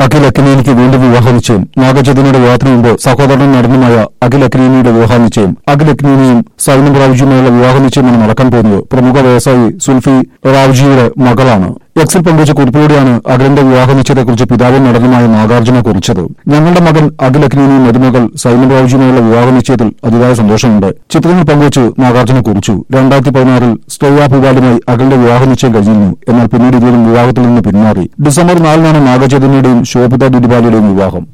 അഖിൽ അക്കിനേനിക്ക് വീണ്ടും വിവാഹ നിശ്ചയം നാഗചൈതന്യയുടെ വിവാഹത്തിന് മുമ്പ് സഹോദരനും നടനുമായ അഖിൽ അക്കിനേനിയുടെ വിവാഹ നിശ്ചയം അഖിൽ അക്കിനേനിയും സൈനം റാവുജിയുമായുള്ള വിവാഹ നിശ്ചയമാണ് നടക്കാൻ പോകുന്നത് പ്രമുഖ വ്യവസായി സുൽഫി റാവുജിയുടെ മകളാണ് എക്സിൽ പങ്കുവച്ച കുറിപ്പിലൂടെയാണ് അഖിലിന്റെ വിവാഹ നിശ്ചയത്തെക്കുറിച്ച് പിതാവും നടനുമായ നാഗാർജുന കുറിച്ചത് ഞങ്ങളുടെ മകൻ അഖിൽ അഖിലേനിയും മരുമകൾ സൈനം റാവുജിയുമായുള്ള വിവാഹ നിശ്ചയത്തിൽ അതിയായ സന്തോഷമുണ്ട് ചിത്രങ്ങൾ പങ്കുവച്ച് നാഗാർജുന കുറിച്ചു രണ്ടായിരത്തി പതിനാറിൽ സ്ട്രേയ ഭൂപാലുമായി അഖിലിന്റെ വിവാഹ നിശ്ചയം കഴിഞ്ഞിരുന്നു എന്നാൽ പിന്നീട് ഇരുവരും വിവാഹത്തിൽ നിന്ന് പിന്മാറി ഡിസംബർ നാലിനാണ് നാഗചൈതന്യയുടെയും ശോഭിത ദുരിപാലയുടെയും വിവാഹം